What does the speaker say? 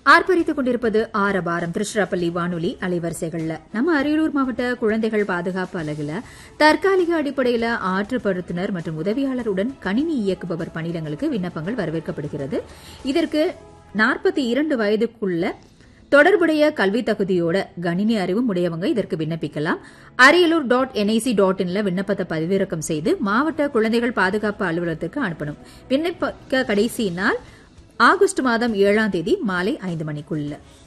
ஆர்ப்பரித்துக் கொண்டிருப்பது ஆரபாரம் திருச்சிராப்பள்ளி வானொலி அலைவரிசைகள்ல நம்ம அரியலூர் மாவட்ட குழந்தைகள் பாதுகாப்பு அலகுல தற்காலிக அடிப்படையில ஆற்றுப்படுத்துனர் மற்றும் உதவியாளருடன் கணினி இயக்குபவர் பணியிடங்களுக்கு விண்ணப்பங்கள் வரவேற்கப்படுகிறது இதற்கு நாற்பத்தி இரண்டு வயதுக்குள்ள தொடர்புடைய கல்வி தகுதியோட கணினி அறிவும் உடையவங்க இதற்கு விண்ணப்பிக்கலாம் அரியலூர் டாட் என்ஐசி டாட் இன்ல விண்ணப்பத்தை பதிவிறக்கம் செய்து மாவட்ட குழந்தைகள் பாதுகாப்பு அலுவலகத்துக்கு அனுப்பணும் விண்ணப்பிக்க கடைசி நாள் ஆகஸ்ட் மாதம் ஏழாம் தேதி மாலை ஐந்து மணிக்குள்ள